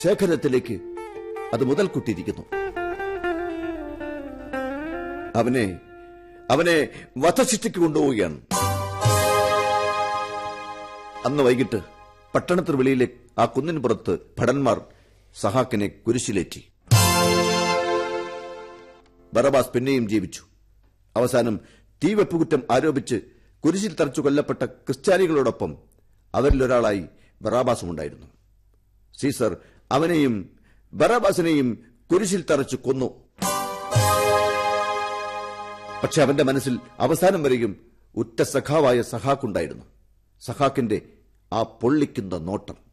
ശേഖരത്തിലേക്ക് അത് മുതൽക്കുട്ടിയിരിക്കുന്നു അവനെ അവനെ വധശിക്ഷയ്ക്ക് കൊണ്ടുപോവുകയാണ് അന്ന് വൈകിട്ട് പട്ടണത്തിന് വെളിയിലെ ആ കുന്നിന് പുറത്ത് ഭടന്മാർ സഹാക്കിനെ കുരിശിലേറ്റി ബറബാസ് പിന്നെയും ജീവിച്ചു അവസാനം തീവെപ്പുകുറ്റം ആരോപിച്ച് കുരിശിൽ തറച്ചു കൊല്ലപ്പെട്ട ക്രിസ്ത്യാനികളോടൊപ്പം അവരിലൊരാളായി ബറാബാസും ഉണ്ടായിരുന്നു സീസർ അവനെയും ബറാബാസിനെയും കുരിശിൽ തറച്ചു കൊന്നു പക്ഷെ അവന്റെ മനസ്സിൽ അവസാനം വരെയും ഉറ്റ സഖാവായ സഹാക്കുണ്ടായിരുന്നു സഹാക്കിന്റെ ആ പൊള്ളിക്കുന്ന നോട്ടം